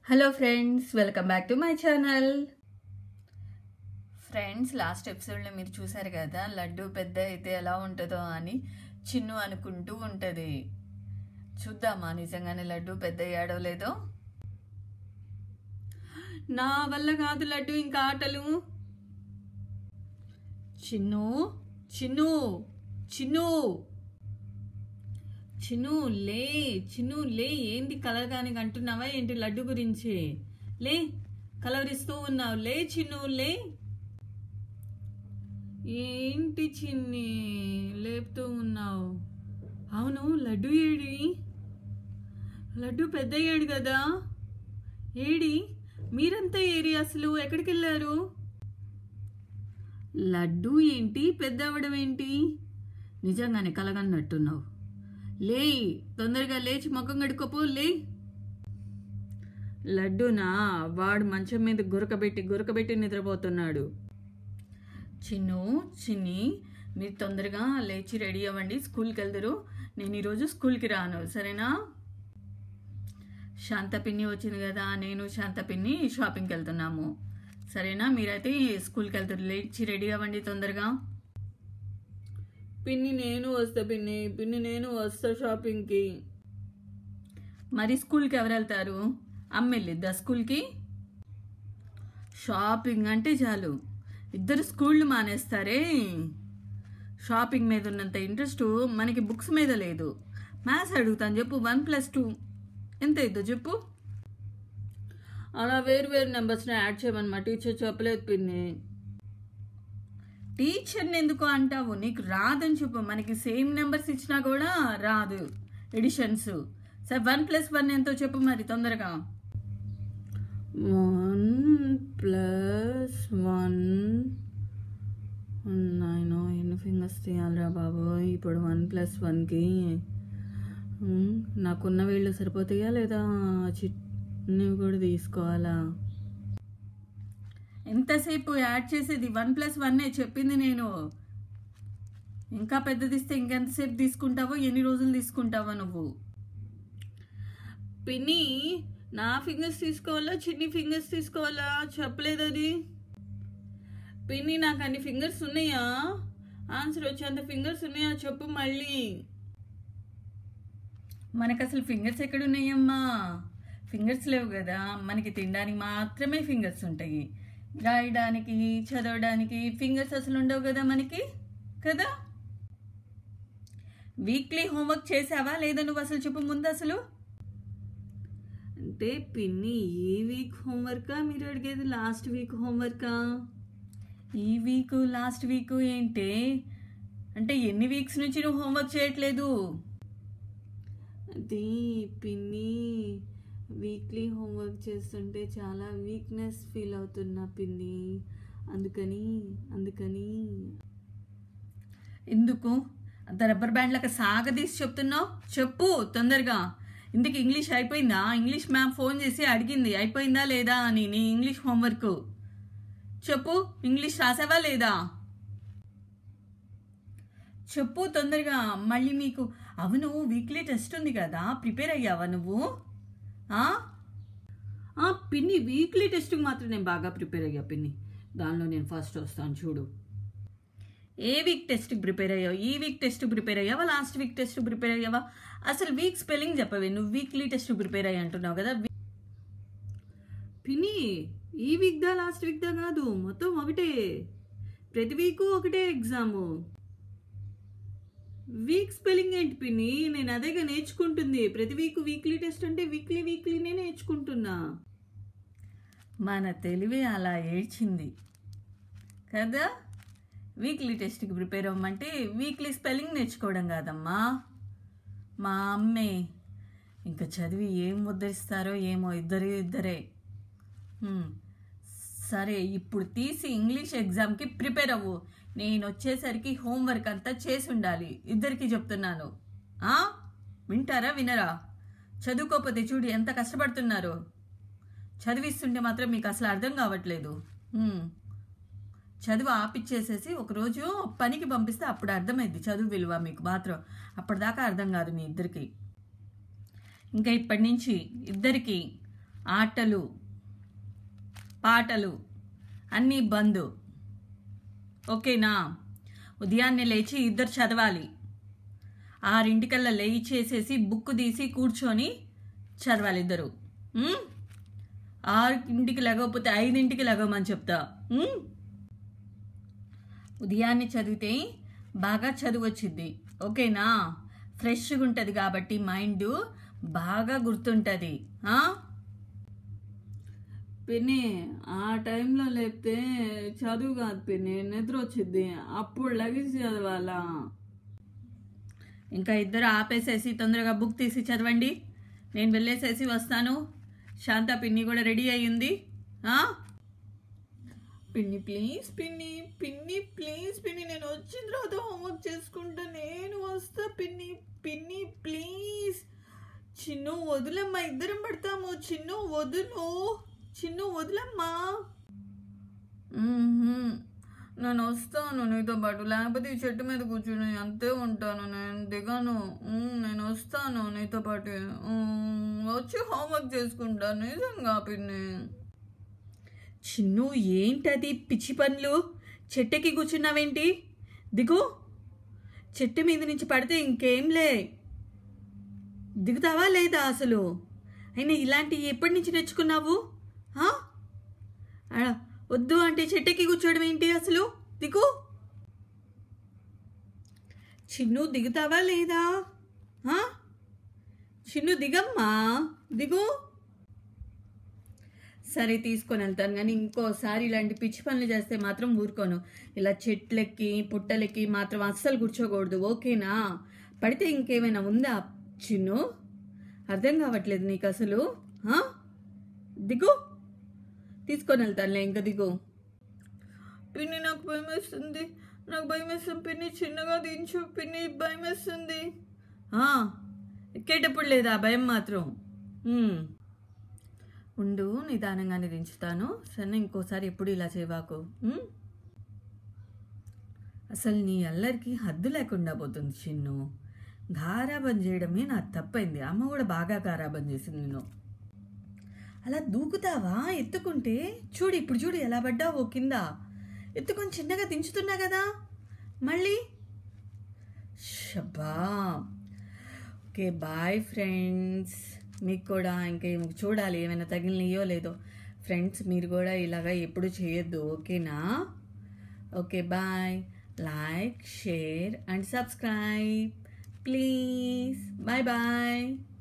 Hello friends welcome back to my channel friends last ఎపిసోడ్లో మీరు చూసారు కదా లడ్డు పెద్ద అయితే ఎలా ఉంటుందో అని చిన్ను అనుకుంటూ ఉంటుంది చూద్దామా నిజంగానే లడ్డు పెద్ద అయ్యాడో లేదో నా వల్ల కాదు లడ్డు ఇంకా ఆటలు చిన్ను చిన్ను చిన్ను చిన్ను లే చిన్ను లే ఏంటి కలగానికి అంటున్నావా ఏంటి లడ్డు గురించి లే కలవరిస్తూ ఉన్నావు లే చిన్ను లే ఏంటి చిన్ని లేపుతూ ఉన్నావు అవును లడ్డు ఏడి లడ్డు పెద్దయ్యాడు కదా ఏడి మీరంతా ఏరి అసలు ఎక్కడికి వెళ్ళారు లడ్డు ఏంటి పెద్ద అవ్వడం ఏంటి నిజంగానే కలగన్నట్టున్నావు లే తొందరగా లేచి ముఖం కడుక్కోపో లే లడ్డునా వాడు మంచం మీద గురకబెట్టి గురకబెట్టి నిద్రపోతున్నాడు చిన్ను చిన్ని మీరు తొందరగా లేచి రెడీ అవ్వండి స్కూల్కి వెళ్దరు నేను ఈరోజు స్కూల్కి రాను సరేనా శాంత పిన్ని వచ్చింది కదా నేను శాంత పిన్ని షాపింగ్కి వెళ్తున్నాము సరేనా మీరైతే స్కూల్కి వెళ్తారు లేచి రెడీ అవ్వండి తొందరగా పిన్ని నేను వస్తా పిన్ని పిన్ని నేను వస్తా షాపింగ్కి మరి స్కూల్కి ఎవరు వెళ్తారు అమ్మ వెళ్ళిద్దా స్కూల్కి షాపింగ్ అంటే చాలు ఇద్దరు స్కూళ్ళు మానేస్తారే షాపింగ్ మీద ఉన్నంత ఇంట్రెస్ట్ మనకి బుక్స్ మీద లేదు మ్యాథ్స్ అడుగుతాను చెప్పు వన్ ప్లస్ టూ ఎంత ఇద్దో చెప్పు అలా వేరు వేరు నెంబర్స్ని యాడ్ చేయమని మా టీచర్ చెప్పలేదు పిన్ని టీచర్ని ఎందుకు అంటావు నీకు రాదని చెప్పు మనకి సేమ్ నెంబర్స్ ఇచ్చినా కూడా రాదు ఎడిషన్స్ సరే వన్ ప్లస్ వన్ ఎంతో చెప్పు మరి తొందరగా వన్ ప్లస్ వన్ నాయన ఎన్ని ఫింగర్స్ తీయాలిరా బాబు ఇప్పుడు వన్ ప్లస్ వన్కి నాకున్న వీళ్ళు సరిపోతాయా లేదా చిట్ని కూడా తీసుకోవాలా ఎంతసేపు యాడ్ చేసేది వన్ ప్లస్ వన్నే చెప్పింది నేను ఇంకా పెద్దదిస్తే ఇంకెంతసేపు తీసుకుంటావో ఎన్ని రోజులు తీసుకుంటావో నువ్వు పిన్ని నా ఫింగర్స్ తీసుకోవాలా చిన్ని ఫింగర్స్ తీసుకోవాలా చెప్పలేదు అది పిన్ని నాకు అన్ని ఫింగర్స్ ఉన్నాయా ఆన్సర్ వచ్చేంత ఫింగర్స్ ఉన్నాయా చెప్పు మళ్ళీ మనకు అసలు ఫింగర్స్ ఎక్కడున్నాయమ్మా ఫింగర్స్ లేవు కదా మనకి తినడానికి మాత్రమే ఫింగర్స్ ఉంటాయి రాయడానికి చదవడానికి ఫింగర్స్ అసలు ఉండవు కదా మనకి కదా వీక్లీ హోంవర్క్ చేసావా లేదా నువ్వు అసలు చెప్పు ముందు అసలు అంటే పిన్ని ఈ వీక్ హోంవర్కా మీరు అడిగేది లాస్ట్ వీక్ హోంవర్కా ఈ వీక్ లాస్ట్ వీక్ ఏంటి అంటే ఎన్ని వీక్స్ నుంచి నువ్వు హోంవర్క్ చేయట్లేదు అది పిన్ని వీక్లీ హోంవర్క్ చేస్తుంటే చాలా వీక్నెస్ ఫీల్ అవుతున్నా పిన్ని అందుకని అందుకని ఎందుకు అంత రబ్బర్ బ్యాండ్ లాగా సాగదీసి చెప్తున్నావు చెప్పు తొందరగా ఇందుకు ఇంగ్లీష్ అయిపోయిందా ఇంగ్లీష్ మ్యామ్ ఫోన్ చేసి అడిగింది అయిపోయిందా లేదా అని నీ ఇంగ్లీష్ హోంవర్క్ చెప్పు ఇంగ్లీష్ రాసావా లేదా చెప్పు తొందరగా మళ్ళీ మీకు అవును వీక్లీ టెస్ట్ ఉంది కదా ప్రిపేర్ అయ్యావా నువ్వు పిన్ని వీక్లీ టెస్ట్కి మాత్రం నేను బాగా ప్రిపేర్ అయ్యా పిన్ని దానిలో నేను ఫస్ట్ వస్తాను చూడు ఏ వీక్ టెస్ట్కి ప్రిపేర్ అయ్యావు ఈ వీక్ టెస్ట్ ప్రిపేర్ అయ్యావా లాస్ట్ వీక్ టెస్ట్ ప్రిపేర్ అయ్యావా అసలు వీక్ స్పెల్లింగ్ చెప్పవే నువ్వు వీక్లీ టెస్ట్ ప్రిపేర్ అయ్యి అంటున్నావు కదా పిన్ని ఈ వీక్ దా లాస్ట్ వీక్ దా కాదు మొత్తం ఒకటే ప్రతి వీకు ఒకటే ఎగ్జాము వీక్ స్పెల్లింగ్ ఏంటి పిన్ని నేను అదేగా నేర్చుకుంటుంది ప్రతి వీక్ వీక్లీ టెస్ట్ అంటే వీక్లీ వీక్లీనే నేర్చుకుంటున్నా మన తెలివి అలా ఏడ్చింది కదా వీక్లీ టెస్ట్కి ప్రిపేర్ అవ్వమంటే వీక్లీ స్పెల్లింగ్ నేర్చుకోవడం కాదమ్మా మా అమ్మే ఇంకా చదివి ఏం ముద్దరిస్తారో ఏమో ఇద్దరే ఇద్దరే సరే ఇప్పుడు తీసి ఇంగ్లీష్ ఎగ్జామ్కి ప్రిపేర్ అవ్వు నేను వచ్చేసరికి హోంవర్క్ అంతా చేసి ఉండాలి ఇద్దరికి చెప్తున్నాను వింటారా వినరా చదువుకోకపోతే చూడు ఎంత కష్టపడుతున్నారు చదివిస్తుంటే మాత్రం మీకు అసలు అర్థం కావట్లేదు చదువు ఆపిచ్చేసేసి ఒకరోజు పనికి పంపిస్తే అప్పుడు అర్థమైంది చదువు విలువ మీకు మాత్రం అప్పటిదాకా అర్థం కాదు మీ ఇద్దరికి ఇంకా ఇప్పటి నుంచి ఇద్దరికి ఆటలు పాటలు అన్నీ బంద్ ఓకేనా ఉదయాన్నే లేచి ఇద్దరు చదవాలి ఆరింటికల్లా లేచేసేసి బుక్ తీసి కూర్చొని చదవాలి ఇద్దరు ఉమ్? ఆరింటికి లెగకపోతే ఐదింటికి లెగవమని చెప్తా ఉమ్? ఉదయాన్నే చదివితే బాగా చదువు వచ్చింది ఓకేనా ఫ్రెష్గా ఉంటుంది కాబట్టి మైండ్ బాగా గుర్తుంటుంది ఆ? పిన్ని ఆ టైంలో లేపితే చదువు కాదు పిన్ని నిద్ర వచ్చింది అప్పుడు లగిసి చదవాలా ఇంకా ఇద్దరు ఆపేసేసి తొందరగా బుక్ తీసి చదవండి నేను వెళ్ళేసేసి వస్తాను శాంత పిన్ని కూడా రెడీ అయ్యింది ఆ? పిన్ని ప్లీజ్ పిన్ని పిన్ని ప్లీజ్ పిన్ని నేను వచ్చిన తర్వాత హోంవర్క్ చేసుకుంటా నేను వస్తా పిన్ని పిన్ని ప్లీజ్ చిన్ను వదులమ్మా ఇద్దరం పడతాము చిన్ను వదులు చిన్ను వదులమ్మా మ్మ్హ్మ్. నేను వస్తాను నీతో పాటు లేకపోతే ఈ చెట్టు మీద కూర్చుని అంతే ఉంటాను నేను దిగాను మ్మ్, నేను వస్తాను నీతో పాటు మ్మ్, వచ్చి హోంవర్క్ చేసుకుంటాను నిజంగా పిన్ని చిన్ను ఏంటది పిచ్చి పనులు చెట్టుకి కూర్చున్నావేంటి దిగు చెట్టు మీద నుంచి పడితే ఇంకేంలే దిగుతావా లేదా అసలు అయినా ఇలాంటివి ఎప్పటి నుంచి నేర్చుకున్నావు ఆ? ఆ, వద్దు అంటే చెట్టుకి కూర్చోవడం ఏంటి అసలు దిగు చిన్ను దిగుతావా లేదా ఆ? చిన్ను దిగమ్మా దిగు సరే తీసుకొని వెళ్తాను కానీ ఇంకోసారి ఇలాంటి పిచ్చి పనులు చేస్తే మాత్రం ఊరుకోను ఇలా చెట్లెక్కి పుట్టలెక్కి మాత్రం అస్సలు కూర్చోకూడదు ఓకేనా పడితే ఇంకేమైనా ఉందా చిన్ను అర్థం కావట్లేదు నీకు అసలు ఆ? దిగు తీసుకొని వెళ్తానులే ఇంకా దిగు పిన్ని నాకు భయం వేస్తుంది నాకు భయం వేస్తుంది పిన్ని చిన్నగా దించు పిన్ని భయం వేస్తుంది ఆ, ఎక్కేటప్పుడు లేదా భయం మాత్రం ఉమ్. ఉండు నిదానంగానే దించుతాను సరే ఇంకోసారి ఎప్పుడు ఇలా చేయవాకు ఉమ్? అసలు నీ అల్లరికి హద్దు లేకుండా పోతుంది చిన్ను గారాబం చేయడమే నాకు తప్పైంది అమ్మ కూడా బాగా గారాబం చేసింది నేను అలా దూకుతావా ఎత్తుకుంటే చూడు ఇప్పుడు చూడు ఎలా పడ్డావో కింద ఎత్తుకొని చిన్నగా దించుతున్నా కదా మళ్ళీ షబ్బా ఓకే బాయ్ ఫ్రెండ్స్ మీకు కూడా ఇంకేం చూడాలి ఏమైనా తగిలినయో లేదో ఫ్రెండ్స్ మీరు కూడా ఇలాగా ఎప్పుడు చేయొద్దు ఓకేనా okay bye like share and subscribe please bye bye